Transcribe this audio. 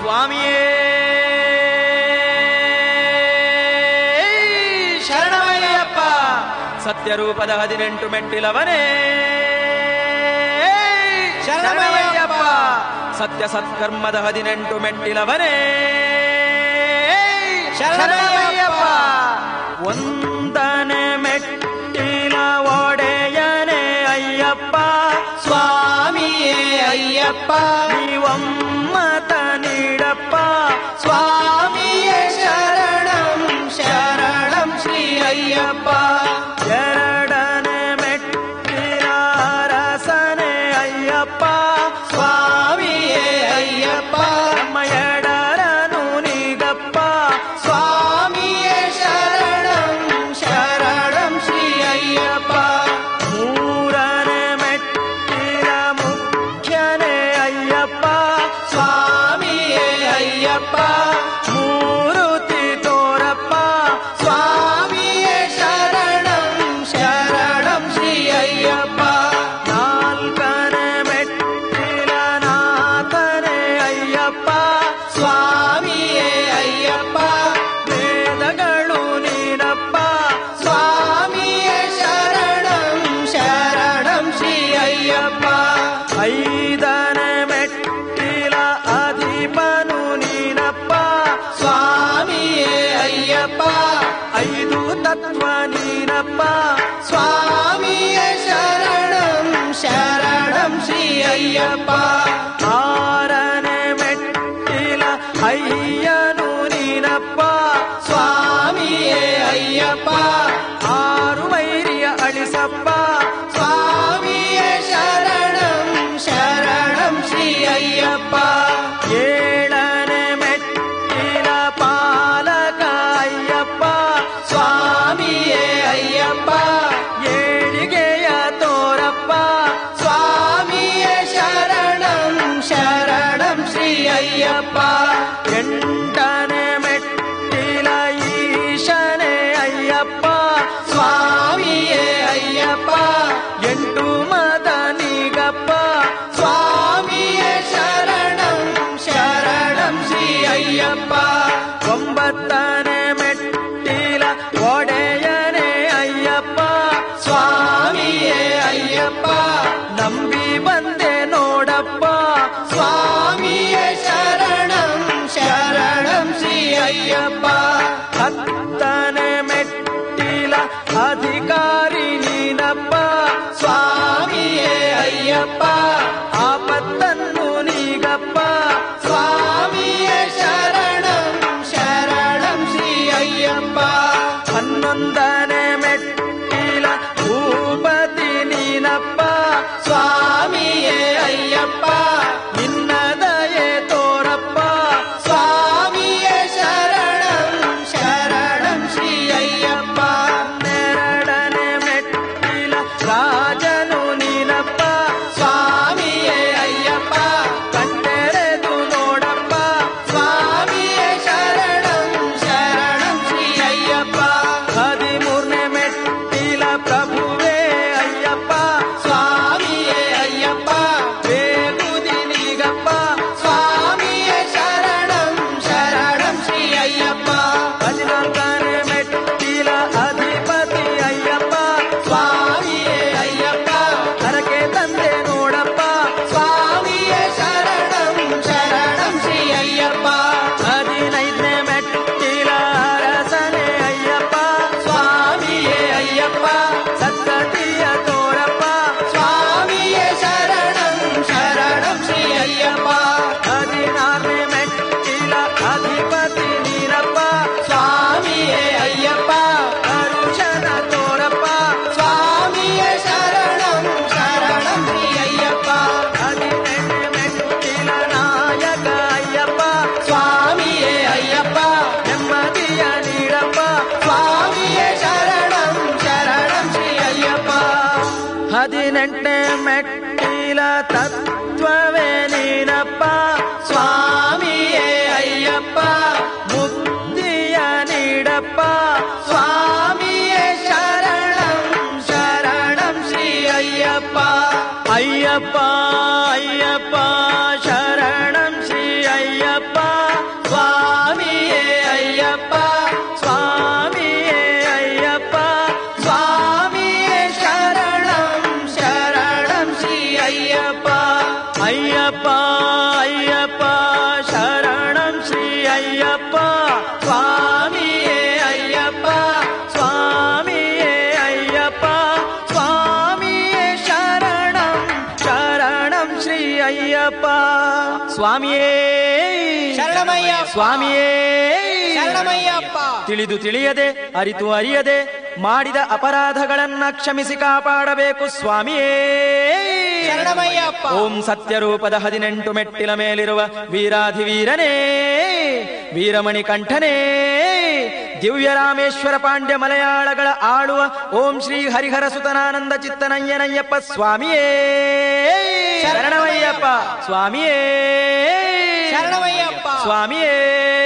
ಸ್ವಾಮಿಯೇ ಶರಣಮಯ್ಯಪ್ಪ ಸತ್ಯರೂಪದ ಹದಿನೆಂಟು ಮೆಟ್ಟಿಲವನೇ ಶರಣಮಯ್ಯಪ್ಪ ಸತ್ಯ ಸತ್ಕರ್ಮದ ಹದಿನೆಂಟು ಮೆಟ್ಟಿಲವನೇ ಶರಣಮಯ್ಯಪ್ಪ ಒಂದನೆ ಮೆಟ್ಟಿಲ ಒಡೆಯನೆ ಅಯ್ಯಪ್ಪ ಸ್ವಾಮಿಯೇ ಅಯ್ಯಪ್ಪ ನೀವಮ್ಮತ ನೀಡಪ್ಪ ಸ್ವಾಮಿಯೇ ಶರಣಂ ಶರಣಂ ಶ್ರೀ ಅಯ್ಯಪ್ಪ ಎರಡನೆ ಮೆಟ್ಟಿಲ ಅರಸನೆ ಅಯ್ಯಪ್ಪ ಸ್ವಾಮಿಯೇ ಅಯ್ಯಪ್ಪ ನಮ್ಮ ಎಡರನು ನೀಗಪ್ಪ ಸ್ವಾಮಿಯೇ ಶರಣಂ ಶರಣಂ ಶ್ರೀ ಅಯ್ಯಪ್ಪ ಮೂರನೆ ಮೆಟ್ಟಿಲ ಮುಖ್ಯನೆ ಅಯ್ಯಪ್ಪ ಸ್ವಾಮಿಯೇ ಅಯ್ಯಪ್ಪ ಮೂರುತಿ ತೋರಪ್ಪ ಸ್ವಾಮಿಯೇ ಶರಣಂ ಶರಣಂ ಶ್ರೀ ಅಯ್ಯಪ್ಪ ನಾಲ್ಕನೆ ಮೆಟ್ಟಿಲ ನಾಥನೆ ಅಯ್ಯಪ್ಪ ಸ್ವಾಮಿಯೇ ಅಯ್ಯಪ್ಪ ವೇದಗಳು ನೀನಪ್ಪ ಸ್ವಾಮಿಯೇ ಶರಣಂ ಶರಣಂ ಶ್ರೀ ಅಯ್ಯಪ್ಪ ಐದನೆ ಮೆಟ್ಟಿಲ ಅಧಿಪನು ನೀನಪ್ಪ ಸ್ವಾಮಿಯೇ ಅಯ್ಯಪ್ಪ ಐದು ತತ್ವ ನೀನಪ್ಪ ಸ್ವಾಮಿಯೇ ಶರಣಂ ಶರಣಂ ಶ್ರೀ ಅಯ್ಯಪ್ಪ ಆರನೆ ಮೆಟ್ಟಿಲ ಅಯ್ಯನು ನೀನಪ್ಪ ಸ್ವಾಮಿಯೇ ಅಯ್ಯಪ್ಪ ಆರು ವೈರಿಯ ಅಳಿಸಪ್ಪ ಸ್ವಾಮಿಯೇ ಶರಣಂ ಶರಣಂ ಶ್ರೀ ಅಯ್ಯಪ್ಪ ಏಳನೆ ಮೆಟ್ಟಿಲ ಪಾಲಕ ಅಯ್ಯಪ್ಪ ಸ್ವಾಮಿಯೇ ಅಯ್ಯಪ್ಪ ಏಳಿಗೆಯ ತೋರಪ್ಪ ಸ್ವಾಮಿಯೇ ಶರಣಂ ಶರಣಂ ಶ್ರೀ ಅಯ್ಯಪ್ಪ ಎಂಟನೆ ಮೆಟ್ಟಿಲ ಈಶನೆ ಅಯ್ಯಪ್ಪ ಸ್ವಾಮಿಯೇ ಅಯ್ಯಪ್ಪ ಎಂಟು ಮದ ನೀಗಪ್ಪ ಸ್ವಾಮಿಯೇ ಶರಣಂ ಶರಣಂ ಶ್ರೀ ಅಯ್ಯಪ್ಪ ಒಂಬತ್ತನೆ ಮೆಟ್ಟಿಲ ಒಡೆಯನೆ ಅಯ್ಯಪ್ಪ ಸ್ವಾಮಿಯೇ ಅಯ್ಯಪ್ಪ ನಂಬಿ ಬಂದೆ ನೋಡಪ್ಪ ಸ್ವಾಮಿಯೇ ಶರಣಂ ಶರಣ ಸ್ವಾಮಿಯೇ ಶರಣಮಯ್ಯಪ್ಪ. ಸ್ವಾಮಿಯೇ ಶರಣಮಯ್ಯಪ್ಪ ತಿಳಿದು ತಿಳಿಯದೆ ಅರಿತು ಅರಿಯದೆ ಮಾಡಿದ ಅಪರಾಧಗಳನ್ನ ಕ್ಷಮಿಸಿ ಕಾಪಾಡಬೇಕು ಸ್ವಾಮಿಯೇ ಶರಣಮಯ್ಯಪ್ಪ. ಓಂ ಸತ್ಯರೂಪದ ಹದಿನೆಂಟು ಮೆಟ್ಟಿಲ ಮೇಲಿರುವ ವೀರಾಧಿವೀರನೇ ವೀರಮಣಿ ಕಂಠನೇ ದಿವ್ಯ ರಾಮೇಶ್ವರ ಪಾಂಡ್ಯ ಮಲಯಾಳಗಳ ಆಳುವ ಓಂ ಶ್ರೀ ಹರಿಹರ ಸುತನಾನಂದ ಚಿತ್ತನಯ್ಯನಯ್ಯಪ್ಪ ಸ್ವಾಮಿಯೇ ಶರಣಮಯ್ಯಪ್ಪ ಸ್ವಾಮಿಯೇ ಶರಣಮಯ್ಯಪ್ಪ ಸ್ವಾಮಿಯೇ